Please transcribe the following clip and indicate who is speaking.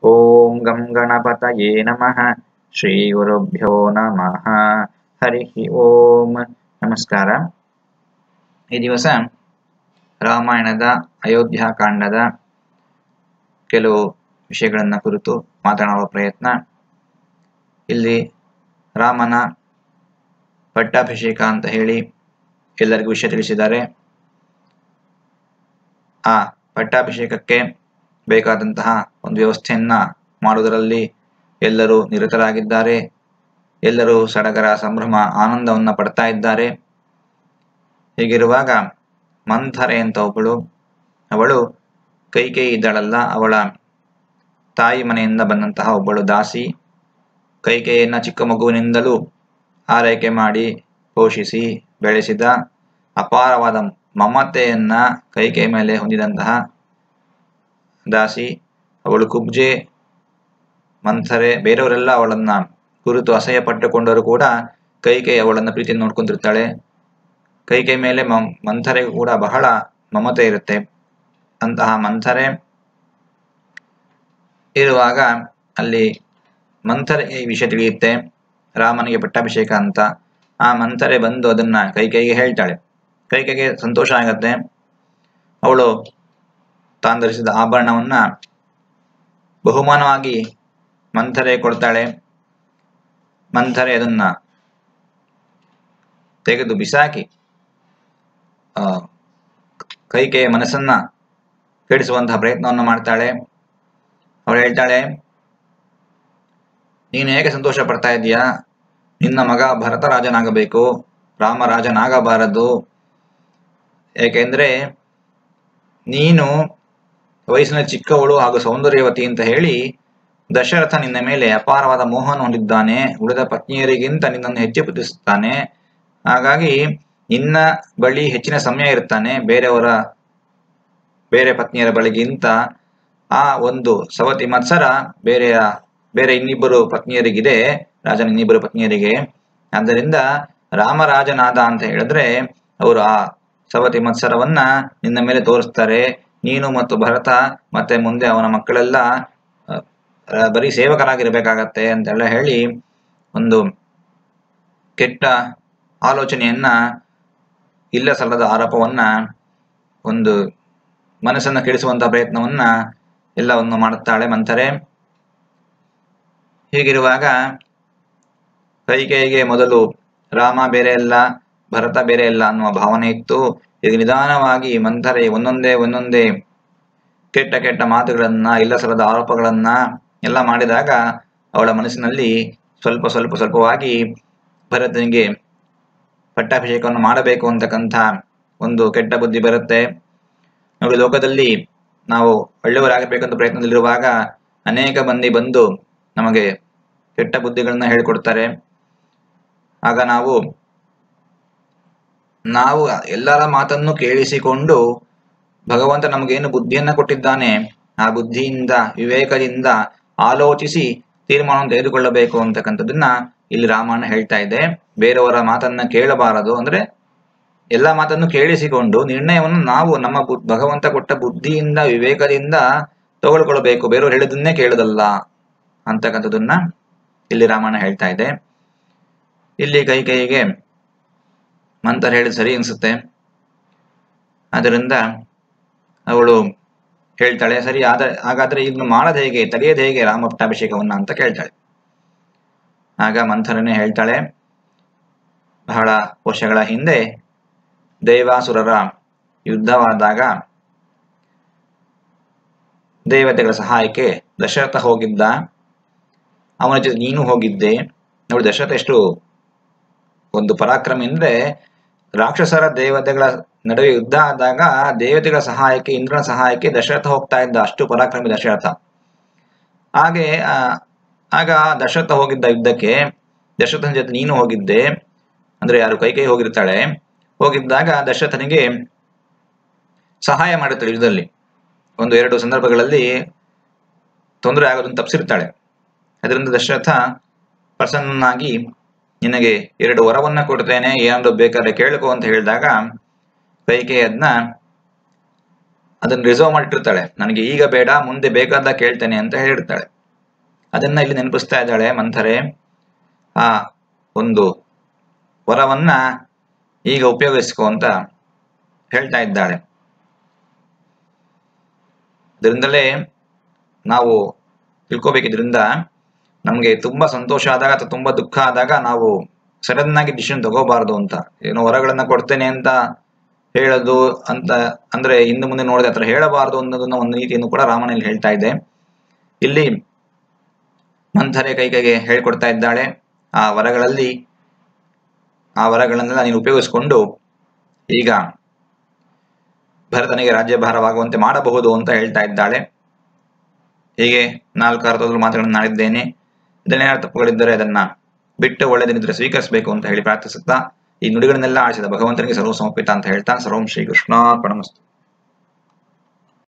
Speaker 1: ಓಂ ಗಂ ಗಣಪತಯೇ ನಮಃ ಶ್ರೀ ಗುರುಭ್ಯೋ ನಮಃ ಹರಿ ಓಂ ನಮಸ್ಕಾರ ಈ ದಿವಸ ರಾಮಾಯಣದ ಅಯೋಧ್ಯಾಕಾಂಡದ ಕೆಲವು ವಿಷಯಗಳನ್ನು ಕುರಿತು ಮಾತನಾಡುವ ಪ್ರಯತ್ನ ಇಲ್ಲಿ ರಾಮನ ಪಟ್ಟಾಭಿಷೇಕ ಅಂತ ಹೇಳಿ ಎಲ್ಲರಿಗೂ ವಿಷಯ ತಿಳಿಸಿದ್ದಾರೆ ಆ ಪಟ್ಟಾಭಿಷೇಕಕ್ಕೆ ಬೇಕಾದಂತಹ ಒಂದು ವ್ಯವಸ್ಥೆಯನ್ನ ಮಾಡುವುದರಲ್ಲಿ ಎಲ್ಲರೂ ನಿರತರಾಗಿದ್ದಾರೆ ಎಲ್ಲರೂ ಸಡಗರ ಸಂಭ್ರಮ ಆನಂದವನ್ನ ಪಡ್ತಾ ಇದ್ದಾರೆ ಹೀಗಿರುವಾಗ ಮಂಥರೆ ಅಂತ ಒಬ್ಬಳು ಅವಳು ಕೈಕೇಯಿ ಇದ್ದಳಲ್ಲ ಅವಳ ತಾಯಿ ಮನೆಯಿಂದ ಬಂದಂತಹ ಒಬ್ಬಳು ದಾಸಿ ಕೈಕೇಯಿಯನ್ನ ಚಿಕ್ಕ ಮಗುವಿನಿಂದಲೂ ಆರೈಕೆ ಮಾಡಿ ಪೋಷಿಸಿ ಬೆಳೆಸಿದ ಅಪಾರವಾದ ಮಮತೆಯನ್ನ ಕೈಕೇಯಿ ಮೇಲೆ ಹೊಂದಿದಂತಹ ದಾಸಿ ಅವಳು ಕುಬ್ಜೆ ಮಂಥರೆ ಬೇರೆಯವರೆಲ್ಲ ಅವಳನ್ನ ಕುರಿತು ಅಸಹ್ಯ ಪಟ್ಟುಕೊಂಡವರು ಕೂಡ ಕೈಕೇಯಿ ಅವಳನ್ನ ಪ್ರೀತಿಯಿಂದ ನೋಡ್ಕೊಂತಿರ್ತಾಳೆ ಕೈಕೇಯಿ ಮೇಲೆ ಮ ಮಂಥರೆಗೂ ಕೂಡ ಬಹಳ ಮಮತೆ ಇರುತ್ತೆ ಅಂತಹ ಮಂಥರೆ ಇರುವಾಗ ಅಲ್ಲಿ ಮಂಥರೆ ಈ ವಿಷಯ ತಿಳಿಯುತ್ತೆ ರಾಮನಿಗೆ ಪಟ್ಟಾಭಿಷೇಕ ಅಂತ ಆ ಮಂಥರೆ ಬಂದು ಅದನ್ನ ಕೈಕೈಗೆ ಹೇಳ್ತಾಳೆ ಕೈಕೈಗೆ ಸಂತೋಷ ಆಗತ್ತೆ ಅವಳು ತಾನು ಧರಿಸಿದ ಆಭರಣವನ್ನ ಬಹುಮಾನವಾಗಿ ಮಂಥರೆ ಕೊಡ್ತಾಳೆ ಮಂಥರೆ ಅದನ್ನ ತೆಗೆದು ಬಿಸಾಕಿ ಆ ಕೈಕೆಯ ಮನಸ್ಸನ್ನ ಕೆಡಿಸುವಂತಹ ಪ್ರಯತ್ನವನ್ನು ಮಾಡ್ತಾಳೆ ಅವಳು ಹೇಳ್ತಾಳೆ ನೀನು ಹೇಗೆ ಸಂತೋಷ ಪಡ್ತಾ ಇದೀಯಾ ನಿನ್ನ ಮಗ ಭರತ ರಾಜನಾಗಬೇಕು ರಾಮರಾಜನಾಗಬಾರದು ಏಕೆಂದ್ರೆ ನೀನು ವಯಸ್ಸಿನ ಚಿಕ್ಕವಳು ಹಾಗೂ ಸೌಂದರ್ಯವತಿ ಅಂತ ಹೇಳಿ ದಶರಥ ನಿನ್ನ ಮೇಲೆ ಅಪಾರವಾದ ಮೋಹನ ಹೊಂದಿದ್ದಾನೆ ಉಳಿದ ಪತ್ನಿಯರಿಗಿಂತ ನಿನ್ನನ್ನು ಹೆಚ್ಚು ಪ್ರೀತಿಸುತ್ತಾನೆ ಹಾಗಾಗಿ ನಿನ್ನ ಬಳಿ ಹೆಚ್ಚಿನ ಸಮಯ ಇರ್ತಾನೆ ಬೇರೆಯವರ ಬೇರೆ ಪತ್ನಿಯರ ಬಳಿಗಿಂತ ಆ ಒಂದು ಸವತಿ ಮತ್ಸರ ಬೇರೆಯ ಬೇರೆ ಇನ್ನಿಬ್ಬರು ಪತ್ನಿಯರಿಗಿದೆ ರಾಜನ ಇನ್ನಿಬ್ಬರು ಪತ್ನಿಯರಿಗೆ ಆದ್ದರಿಂದ ರಾಮರಾಜನಾದ ಅಂತ ಹೇಳಿದ್ರೆ ಅವರು ಆ ಸವತಿ ಮತ್ಸರವನ್ನ ನಿನ್ನ ಮೇಲೆ ತೋರಿಸ್ತಾರೆ ನೀನು ಮತ್ತು ಭರತ ಮತ್ತೆ ಮುಂದೆ ಅವನ ಮಕ್ಕಳೆಲ್ಲ ಬರೀ ಸೇವಕರಾಗಿರ್ಬೇಕಾಗತ್ತೆ ಅಂತೆಲ್ಲ ಹೇಳಿ ಒಂದು ಕೆಟ್ಟ ಆಲೋಚನೆಯನ್ನ ಇಲ್ಲ ಸಲ್ಲದ ಆರೋಪವನ್ನ ಒಂದು ಮನಸ್ಸನ್ನ ಕೆಡಿಸುವಂತಹ ಪ್ರಯತ್ನವನ್ನ ಎಲ್ಲವನ್ನು ಮಾಡುತ್ತಾಳೆ ಮಂಥರೆ ಹೀಗಿರುವಾಗ ಕೈಕೇಯಿಗೆ ಮೊದಲು ರಾಮ ಬೇರೆ ಅಲ್ಲ ಭರತ ಬೇರೆ ಅಲ್ಲ ಅನ್ನುವ ಭಾವನೆ ಇತ್ತು ಈಗ ನಿಧಾನವಾಗಿ ಮಂಥರೆ ಒಂದೊಂದೇ ಒಂದೊಂದೇ ಕೆಟ್ಟ ಕೆಟ್ಟ ಮಾತುಗಳನ್ನ ಇಲ್ಲ ಸಲ್ಲದ ಆರೋಪಗಳನ್ನ ಎಲ್ಲ ಮಾಡಿದಾಗ ಅವಳ ಮನಸ್ಸಿನಲ್ಲಿ ಸ್ವಲ್ಪ ಸ್ವಲ್ಪ ಸ್ವಲ್ಪವಾಗಿ ಭರತನಿಗೆ ಪಟ್ಟಾಭಿಷೇಕವನ್ನು ಮಾಡಬೇಕು ಅಂತಕ್ಕಂಥ ಒಂದು ಕೆಟ್ಟ ಬುದ್ಧಿ ಬರುತ್ತೆ ನೋಡಿ ಲೋಕದಲ್ಲಿ ನಾವು ಒಳ್ಳೆಯವರಾಗಬೇಕಂತ ಪ್ರಯತ್ನದಲ್ಲಿರುವಾಗ ಅನೇಕ ಮಂದಿ ಬಂದು ನಮಗೆ ಕೆಟ್ಟ ಬುದ್ಧಿಗಳನ್ನ ಹೇಳ್ಕೊಡ್ತಾರೆ ಆಗ ನಾವು ನಾವು ಎಲ್ಲರ ಮಾತನ್ನು ಕೇಳಿಸಿಕೊಂಡು ಭಗವಂತ ನಮಗೇನು ಬುದ್ಧಿಯನ್ನ ಕೊಟ್ಟಿದ್ದಾನೆ ಆ ಬುದ್ಧಿಯಿಂದ ವಿವೇಕದಿಂದ ಆಲೋಚಿಸಿ ತೀರ್ಮಾನವನ್ನು ತೆಗೆದುಕೊಳ್ಳಬೇಕು ಅಂತಕ್ಕಂಥದ್ದನ್ನ ಇಲ್ಲಿ ರಾಮಾಯಣ ಹೇಳ್ತಾ ಇದೆ ಬೇರೆಯವರ ಮಾತನ್ನ ಕೇಳಬಾರದು ಅಂದ್ರೆ ಎಲ್ಲ ಮಾತನ್ನು ಕೇಳಿಸಿಕೊಂಡು ನಿರ್ಣಯವನ್ನು ನಾವು ನಮ್ಮ ಭಗವಂತ ಕೊಟ್ಟ ಬುದ್ಧಿಯಿಂದ ವಿವೇಕದಿಂದ ತಗೊಳ್ಕೊಳ್ಬೇಕು ಬೇರೆಯವರು ಹೇಳಿದನ್ನೇ ಕೇಳೋದಲ್ಲ ಅಂತಕ್ಕಂಥದ್ದನ್ನ ಇಲ್ಲಿ ರಾಮಾಯಣ ಹೇಳ್ತಾ ಇದೆ ಇಲ್ಲಿ ಕೈ ಕೈಗೆ ಮಂತರ ಹೇಳಿದ ಸರಿ ಅನ್ಸುತ್ತೆ ಅದರಿಂದ ಅವಳು ಹೇಳ್ತಾಳೆ ಸರಿ ಆದ ಹಾಗಾದ್ರೆ ಇದನ್ನು ಮಾಡೋದು ಹೇಗೆ ತಡೆಯೋದು ಹೇಗೆ ರಾಮ ಪಟ್ಟಾಭಿಷೇಕವನ್ನ ಅಂತ ಕೇಳ್ತಾಳೆ ಆಗ ಮಂಥರನೇ ಹೇಳ್ತಾಳೆ ಬಹಳ ವರ್ಷಗಳ ಹಿಂದೆ ದೇವಾಸುರರ ಯುದ್ಧವಾದಾಗ ದೇವತೆಗಳ ಸಹಾಯಕ್ಕೆ ದಶರಥ ಹೋಗಿದ್ದ ಅವನ ಜೊತೆ ನೀನು ಹೋಗಿದ್ದೆ ನೋಡಿ ದಶರಥ ಎಷ್ಟು ಒಂದು ಪರಾಕ್ರಮಿ ಅಂದ್ರೆ ರಾಕ್ಷಸರ ದೇವತೆಗಳ ನಡುವೆ ಯುದ್ಧ ಆದಾಗ ದೇವತೆಗಳ ಸಹಾಯಕ್ಕೆ ಇಂದ್ರನ ಸಹಾಯಕ್ಕೆ ದಶರಥ ಹೋಗ್ತಾ ಇದ್ದ ಅಷ್ಟು ಪರಾಕ್ರಮಿ ದಶರಥ ಹಾಗೆ ಆಗ ದಶರಥ ಹೋಗಿದ್ದ ಯುದ್ಧಕ್ಕೆ ದಶರಥನ ಜೊತೆ ನೀನು ಹೋಗಿದ್ದೆ ಅಂದ್ರೆ ಯಾರು ಕೈ ಕೈ ಹೋಗಿರ್ತಾಳೆ ಹೋಗಿದ್ದಾಗ ದಶರಥನಿಗೆ ಸಹಾಯ ಮಾಡುತ್ತಾಳೆ ಯುದ್ಧದಲ್ಲಿ ಒಂದು ಎರಡು ಸಂದರ್ಭಗಳಲ್ಲಿ ತೊಂದರೆ ಆಗೋದನ್ನು ತಪ್ಪಿಸಿರ್ತಾಳೆ ಅದರಿಂದ ದಶರಥ ಪ್ರಸನ್ನನಾಗಿ ನಿನಗೆ ಎರಡು ವರವನ್ನ ಕೊಡ್ತೇನೆ ಏನಾದ್ರು ಬೇಕಾದ್ರೆ ಕೇಳ್ಕೊ ಅಂತ ಹೇಳಿದಾಗ ಕೈಕೆ ಅದನ್ನ ಅದನ್ನ ರಿಸರ್ವ್ ಮಾಡಿಟ್ಟಿರ್ತಾಳೆ ನನಗೆ ಈಗ ಬೇಡ ಮುಂದೆ ಬೇಕಾದ ಕೇಳ್ತೇನೆ ಅಂತ ಹೇಳಿರ್ತಾಳೆ ಅದನ್ನ ಇಲ್ಲಿ ನೆನಪಿಸ್ತಾ ಇದ್ದಾಳೆ ಮಂಥರೆ ಆ ಒಂದು ವರವನ್ನ ಈಗ ಉಪಯೋಗಿಸ್ಕೊ ಅಂತ ಹೇಳ್ತಾ ಇದ್ದಾಳೆ ಇದರಿಂದಲೇ ನಾವು ತಿಳ್ಕೊಬೇಕಿದ್ರಿಂದ ನಮಗೆ ತುಂಬಾ ಸಂತೋಷ ಆದಾಗ ಅಥವಾ ತುಂಬಾ ದುಃಖ ಆದಾಗ ನಾವು ಸಡನ್ ಆಗಿ ಡಿಸಿಷನ್ ತಗೋಬಾರ್ದು ಅಂತ ಏನೋ ವರಗಳನ್ನ ಕೊಡ್ತೇನೆ ಅಂತ ಹೇಳೋದು ಅಂತ ಅಂದ್ರೆ ಇನ್ನು ಮುಂದೆ ನೋಡಿದ ಹತ್ರ ಹೇಳಬಾರದು ಅನ್ನೋದನ್ನ ಒಂದು ನೀತಿಯನ್ನು ಕೂಡ ರಾಮನಲ್ಲಿ ಹೇಳ್ತಾ ಇದೆ ಇಲ್ಲಿ ಮಂಥರೆ ಕೈಕೆಗೆ ಹೇಳ್ಕೊಡ್ತಾ ಇದ್ದಾಳೆ ಆ ವರಗಳಲ್ಲಿ ಆ ವರಗಳನ್ನೆಲ್ಲ ನೀನು ಉಪಯೋಗಿಸಿಕೊಂಡು ಈಗ ಭರತನಿಗೆ ರಾಜ್ಯಭಾರವಾಗುವಂತೆ ಮಾಡಬಹುದು ಅಂತ ಹೇಳ್ತಾ ಇದ್ದಾಳೆ ಹೀಗೆ ನಾಲ್ಕು ಅರ್ಥದಲ್ಲಿ ಮಾತುಗಳನ್ನು ನಾಡಿದ್ದೇನೆ ಇದನ್ನೇನಾದ್ರು ತಪ್ಪುಗಳಿದ್ದರೆ ಅದನ್ನ ಬಿಟ್ಟು ಒಳ್ಳೆದಿದ್ರೆ ಸ್ವೀಕರಿಸಬೇಕು ಅಂತ ಹೇಳಿ ಪ್ರಾರ್ಥಿಸುತ್ತಾ ಈ ನುಡಿಗಳನ್ನೆಲ್ಲ ಆಡಿಸಿದ ಭಗವಂತನಿಗೆ ಸರ್ವ ಸಮರ್ಪಿತ ಅಂತ ಹೇಳ್ತಾ ಸರ್ವಂ ಶ್ರೀ ಕೃಷ್ಣಾರ್ಪಣಮಸ್ತು